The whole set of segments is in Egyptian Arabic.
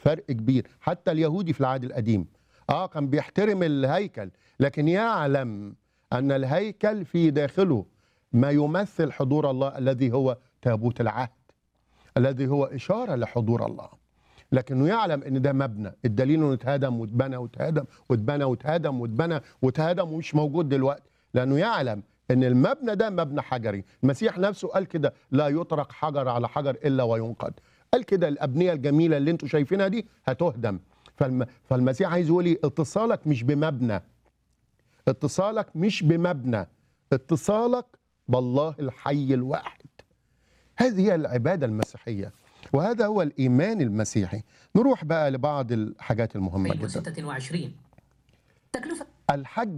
فرق كبير حتى اليهودي في العهد القديم اه كان بيحترم الهيكل لكن يعلم ان الهيكل في داخله ما يمثل حضور الله الذي هو تابوت العهد الذي هو اشاره لحضور الله لكنه يعلم ان ده مبنى الدليل انه اتهدم واتبنى واتهدم واتبنى واتهدم واتبنى واتهدم ومش موجود دلوقتي لانه يعلم ان المبنى ده مبنى حجري المسيح نفسه قال كده لا يطرق حجر على حجر الا وينقض قال كده الابنيه الجميله اللي انتم شايفينها دي هتهدم فالم... فالمسيح عايز يقول لي اتصالك مش بمبنى اتصالك مش بمبنى اتصالك بالله الحي الواحد هذه هي العباده المسيحيه وهذا هو الايمان المسيحي نروح بقى لبعض الحاجات المهمه جدا 2026 تكلفة الحج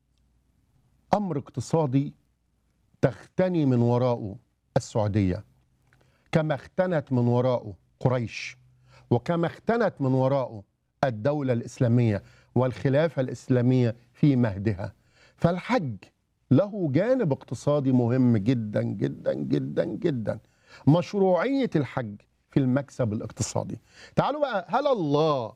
امر اقتصادي تختني من وراءه السعوديه كما اختنت من وراءه قريش وكما اختنت من وراءه الدوله الاسلاميه والخلافه الاسلاميه في مهدها فالحج له جانب اقتصادي مهم جدا جدا جدا جدا مشروعيه الحج في المكسب الاقتصادي تعالوا بقى هل الله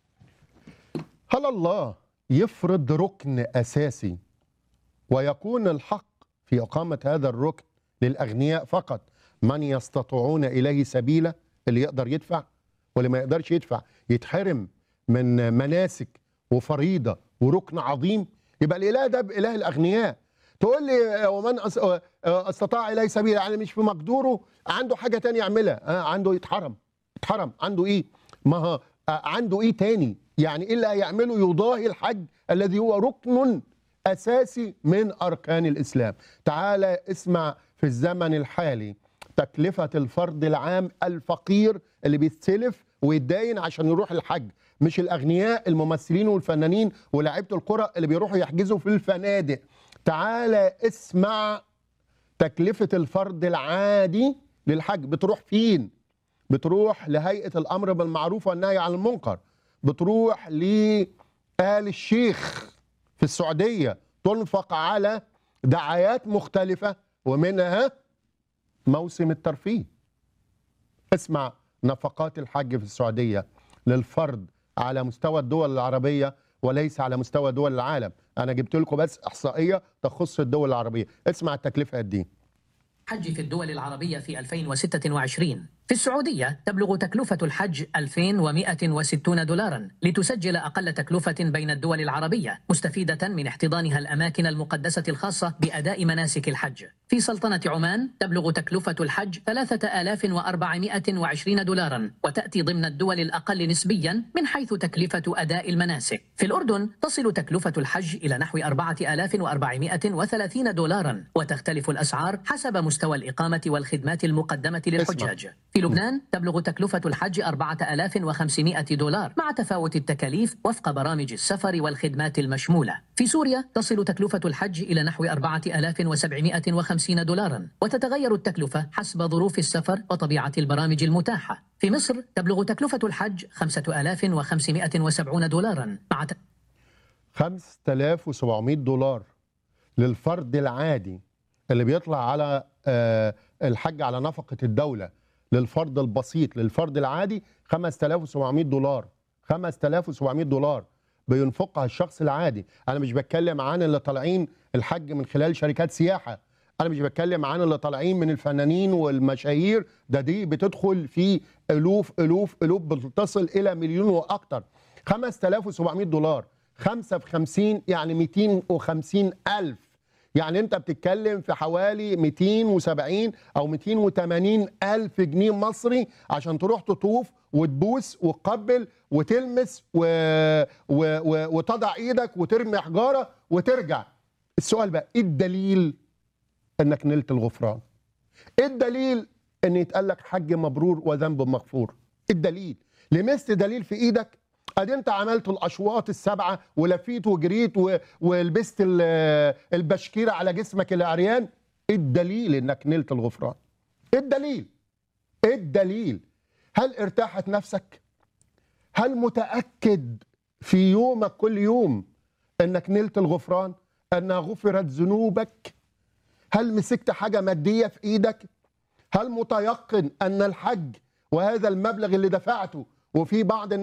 هل الله يفرض ركن اساسي ويكون الحق في اقامه هذا الركن للاغنياء فقط من يستطيعون اليه سبيلا اللي يقدر يدفع واللي ما يقدرش يدفع يتحرم من مناسك وفريضه وركن عظيم يبقى الاله ده باله الاغنياء تقول لي ومن أس- استطاع اليه سبيلا يعني مش في مقدوره عنده حاجه تانية يعملها آه عنده يتحرم يتحرم عنده ايه ما هو آه عنده ايه تاني يعني ايه اللي هيعمله يضاهي الحج الذي هو ركن اساسي من اركان الاسلام تعالى اسمع في الزمن الحالي تكلفه الفرد العام الفقير اللي بيستلف ويتداين عشان يروح الحج مش الاغنياء الممثلين والفنانين ولاعيبه الكره اللي بيروحوا يحجزوا في الفنادق تعالى اسمع تكلفه الفرد العادي للحج بتروح فين بتروح لهيئه الامر بالمعروف والنهي عن المنكر بتروح لآل الشيخ في السعوديه تنفق على دعايات مختلفه ومنها موسم الترفيه اسمع نفقات الحج في السعوديه للفرد على مستوى الدول العربيه وليس على مستوى دول العالم انا جبت لكم بس احصائيه تخص الدول العربيه اسمع التكلفه قد ايه حج في الدول العربية في 2026 في السعودية تبلغ تكلفة الحج 2160 دولارا لتسجل أقل تكلفة بين الدول العربية مستفيدة من احتضانها الأماكن المقدسة الخاصة بأداء مناسك الحج في سلطنة عمان تبلغ تكلفة الحج 3420 دولارا وتأتي ضمن الدول الأقل نسبيا من حيث تكلفة أداء المناسك في الأردن تصل تكلفة الحج إلى نحو 4430 دولارا وتختلف الأسعار حسب مستوى الإقامة والخدمات المقدمة للحجاج في لبنان تبلغ تكلفة الحج 4500 دولار مع تفاوت التكاليف وفق برامج السفر والخدمات المشمولة في سوريا تصل تكلفة الحج إلى نحو 4750 دولارا وتتغير التكلفة حسب ظروف السفر وطبيعة البرامج المتاحة في مصر تبلغ تكلفة الحج 5570 دولارا مع ت... 5700 دولار للفرد العادي اللي بيطلع على آه، الحج على نفقة الدولة للفرد البسيط للفرد العادي 5700 دولار 5700 دولار بينفقها الشخص العادي انا مش بتكلم عن اللي طالعين الحج من خلال شركات سياحة انا مش بتكلم عن اللي طالعين من الفنانين والمشاهير ده دي بتدخل في الوف الوف الوف بتصل الى مليون واكتر 5700 دولار 5 في 50 يعني 250 ألف يعني انت بتتكلم في حوالي 270 او 280 الف جنيه مصري عشان تروح تطوف وتبوس وتقبل وتلمس و... و... و... وتضع ايدك وترمي حجاره وترجع السؤال بقى ايه الدليل انك نلت الغفران ايه الدليل ان يتقال لك حج مبرور وذنب مغفور إيه الدليل لمست دليل في ايدك ادي انت عملت الاشواط السبعه ولفيت وجريت و... ولبست ال- البشكيره على جسمك العريان ايه الدليل انك نلت الغفران ايه الدليل ايه الدليل هل ارتاحت نفسك هل متاكد في يومك كل يوم انك نلت الغفران انها غفرت ذنوبك هل مسكت حاجه ماديه في ايدك هل متيقن ان الحج وهذا المبلغ اللي دفعته وفي بعض